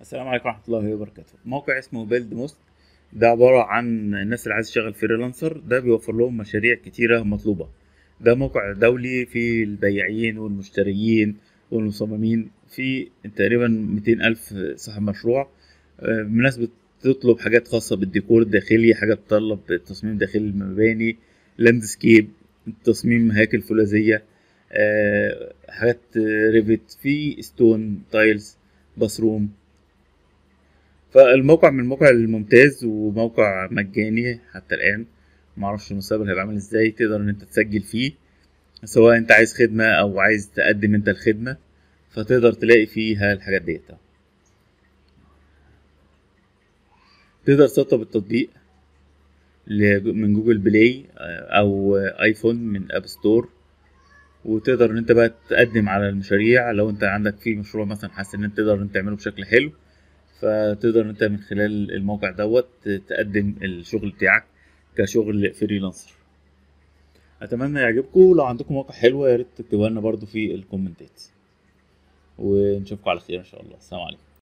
السلام عليكم ورحمة الله وبركاته موقع اسمه بيلد موست ده عبارة عن الناس اللي عايز تشتغل فريلانسر ده بيوفر لهم مشاريع كتيرة مطلوبة ده موقع دولي فيه البياعين والمشتريين والمصممين في تقريبا 200 ألف صاحب مشروع آه، ناس بتطلب حاجات خاصة بالديكور الداخلي حاجات بتطلب تصميم داخلي المباني لاندسكيب تصميم هياكل فولاذية آه، حاجات ريفت في ستون تايلز باسروم فالموقع من الموقع الممتاز وموقع مجاني حتى الآن معرفش المستقبل هيبقى عامل ازاي تقدر ان انت تسجل فيه سواء انت عايز خدمة او عايز تقدم انت الخدمة فتقدر تلاقي فيها الحاجات ديت تقدر تسطب التطبيق ل- من جوجل بلاي آه، او ايفون من اب ستور وتقدر ان انت بقى تقدم على المشاريع لو انت عندك في مشروع مثلا حاسس ان انت تقدر ان انت تعمله بشكل حلو فتقدر ان انت من خلال الموقع دوت تقدم الشغل بتاعك كشغل فريلانسر اتمنى يعجبكم لو عندكم موقع حلو يا ريت تكتبوا لنا برضو في الكومنتات ونشوفكم على خير ان شاء الله السلام عليكم